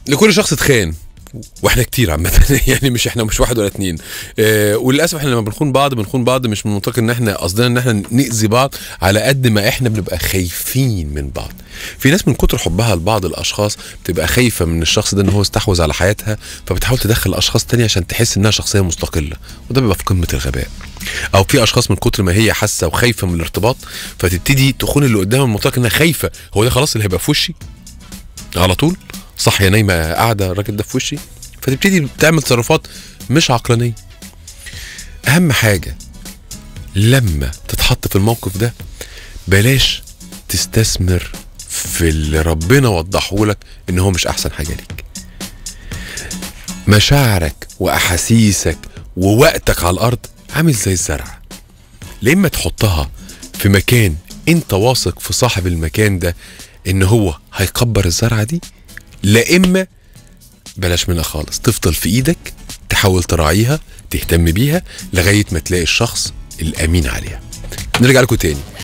لكل شخص اتخان واحنا كتير عامة يعني مش احنا مش واحد ولا اتنين آه وللاسف احنا لما بنخون بعض بنخون بعض مش من منطق ان احنا قصدنا ان احنا نأذي بعض على قد ما احنا بنبقى خايفين من بعض في ناس من كتر حبها لبعض الاشخاص بتبقى خايفة من الشخص ده ان هو استحوذ على حياتها فبتحاول تدخل اشخاص تانية عشان تحس انها شخصية مستقلة وده بيبقى في قمة الغباء او في اشخاص من كتر ما هي حاسة وخايفة من الارتباط فتبتدي تخون اللي قدامها من منطق انها خايفة هو ده خلاص اللي هيبقى في وشي على طول صاحيه نايمه قاعده الراجل ده في وشي فتبتدي تعمل تصرفات مش عقلانيه اهم حاجه لما تتحط في الموقف ده بلاش تستثمر في اللي ربنا وضحه لك ان هو مش احسن حاجه ليك مشاعرك واحاسيسك ووقتك على الارض عامل زي الزرع لا اما تحطها في مكان انت واثق في صاحب المكان ده ان هو هيكبر الزرعه دي لا اما بلاش منها خالص تفضل في ايدك تحاول تراعيها تهتم بيها لغايه ما تلاقي الشخص الامين عليها نرجع لكم تاني